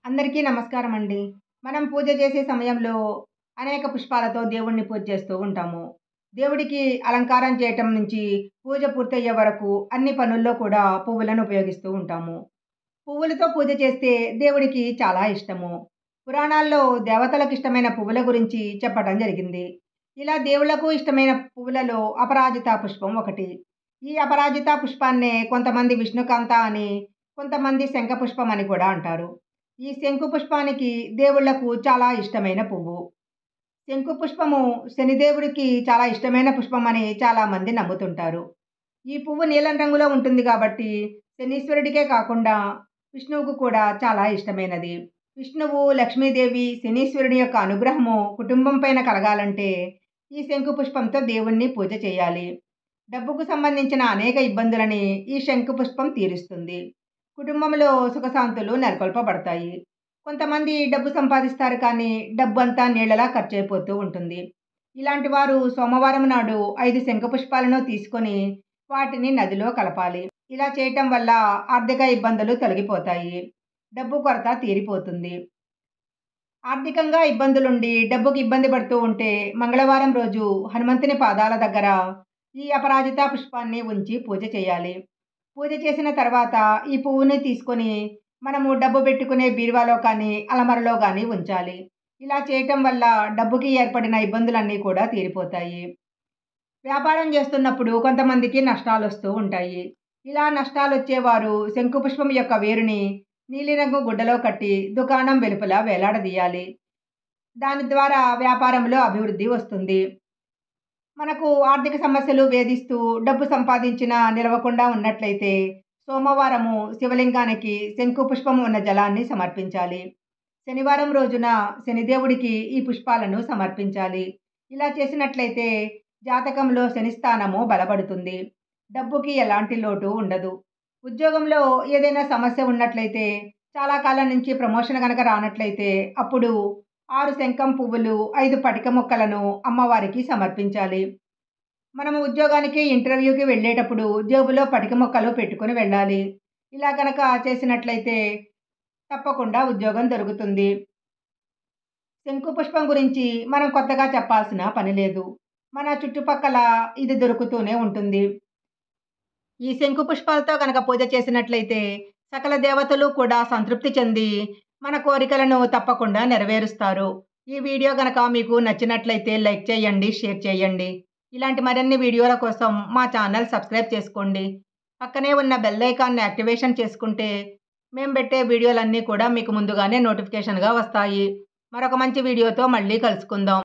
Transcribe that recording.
అందరికీ నమస్కారం అండి మనం పూజ చేసే సమయంలో అనేక పుష్పాలతో దేవుణ్ణి పూజ చేస్తూ ఉంటాము దేవుడికి అలంకారం చేయటం నుంచి పూజ పూర్తయ్యే వరకు అన్ని పనుల్లో కూడా పువ్వులను ఉపయోగిస్తూ ఉంటాము పువ్వులతో పూజ చేస్తే దేవుడికి చాలా ఇష్టము పురాణాల్లో దేవతలకు ఇష్టమైన పువ్వుల గురించి చెప్పడం జరిగింది ఇలా దేవుళ్లకు ఇష్టమైన పువ్వులలో అపరాజిత పుష్పం ఒకటి ఈ అపరాజిత పుష్పాన్నే కొంతమంది విష్ణుకాంత అని కొంతమంది శంఖ పుష్పం అని కూడా అంటారు ఈ శంకు పుష్పానికి దేవుళ్లకు చాలా ఇష్టమైన పువ్వు శంకు పుష్పము శనిదేవుడికి చాలా ఇష్టమైన పుష్పం అని చాలామంది నమ్ముతుంటారు ఈ పువ్వు నీలం రంగులో ఉంటుంది కాబట్టి శనీశ్వరుడికే కాకుండా విష్ణువుకు కూడా చాలా ఇష్టమైనది విష్ణువు లక్ష్మీదేవి శనీశ్వరుడి యొక్క అనుగ్రహము కుటుంబం పైన కలగాలంటే ఈ శంకు పుష్పంతో దేవుణ్ణి పూజ చేయాలి డబ్బుకు సంబంధించిన అనేక ఇబ్బందులని ఈ శంకు పుష్పం తీరుస్తుంది కుటుంబంలో సుఖశాంతులు నెలకొల్పబడతాయి కొంతమంది డబ్బు సంపాదిస్తారు కానీ డబ్బు అంతా నీళ్ళలా ఖర్చు అయిపోతూ ఉంటుంది ఇలాంటి వారు సోమవారం నాడు ఐదు శంఖ పుష్పాలను తీసుకొని వాటిని నదిలో కలపాలి ఇలా చేయటం వల్ల ఆర్థిక ఇబ్బందులు తొలగిపోతాయి డబ్బు కొరత తీరిపోతుంది ఆర్థికంగా ఇబ్బందులుండి డబ్బుకి ఇబ్బంది పడుతూ ఉంటే మంగళవారం రోజు హనుమంతుని పాదాల దగ్గర ఈ అపరాజిత పుష్పాన్ని ఉంచి పూజ చేయాలి పూజ చేసిన తర్వాత ఈ పువ్వుని తీసుకొని మనము డబ్బు పెట్టుకునే బీరువాలో కానీ అలమరలో కానీ ఉంచాలి ఇలా చేయటం వల్ల డబ్బుకి ఏర్పడిన ఇబ్బందులన్నీ కూడా తీరిపోతాయి వ్యాపారం చేస్తున్నప్పుడు కొంతమందికి నష్టాలు వస్తూ ఉంటాయి ఇలా నష్టాలు వచ్చేవారు శంకుపుష్పం యొక్క వేరుని నీలిరంగు గుడ్డలో కట్టి దుకాణం వెలుపల వేలాడదీయాలి దాని ద్వారా వ్యాపారంలో అభివృద్ధి వస్తుంది మనకు ఆర్థిక సమస్యలు వేధిస్తూ డబ్బు సంపాదించిన నిలవకుండా ఉన్నట్లయితే సోమవారము శివలింగానికి శంకు పుష్పము ఉన్న జలాన్ని సమర్పించాలి శనివారం రోజున శనిదేవుడికి ఈ పుష్పాలను సమర్పించాలి ఇలా చేసినట్లయితే జాతకంలో శని స్థానము బలపడుతుంది డబ్బుకి ఎలాంటి లోటు ఉండదు ఉద్యోగంలో ఏదైనా సమస్య ఉన్నట్లయితే చాలా కాలం నుంచి ప్రమోషన్ కనుక రానట్లయితే అప్పుడు ఆరు శంఖం పువ్వులు ఐదు పటిక మొక్కలను అమ్మవారికి సమర్పించాలి మనము ఉద్యోగానికి ఇంటర్వ్యూకి వెళ్ళేటప్పుడు జేబులో పటిక మొక్కలు పెట్టుకొని వెళ్ళాలి ఇలా కనుక చేసినట్లయితే తప్పకుండా ఉద్యోగం దొరుకుతుంది శంకు పుష్పం గురించి మనం కొత్తగా చెప్పాల్సిన పని లేదు మన చుట్టుపక్కల ఇది దొరుకుతూనే ఉంటుంది ఈ శంకు పుష్పాలతో కనుక పూజ చేసినట్లయితే సకల దేవతలు కూడా సంతృప్తి చెంది మన కోరికలను తప్పకుండా నెరవేరుస్తారు ఈ వీడియో కనుక మీకు నచ్చినట్లయితే లైక్ చేయండి షేర్ చేయండి ఇలాంటి మరిన్ని వీడియోల కోసం మా ఛానల్ సబ్స్క్రైబ్ చేసుకోండి పక్కనే ఉన్న బెల్ ఐకాన్ని యాక్టివేషన్ చేసుకుంటే మేము పెట్టే వీడియోలన్నీ కూడా మీకు ముందుగానే నోటిఫికేషన్గా వస్తాయి మరొక మంచి వీడియోతో మళ్ళీ కలుసుకుందాం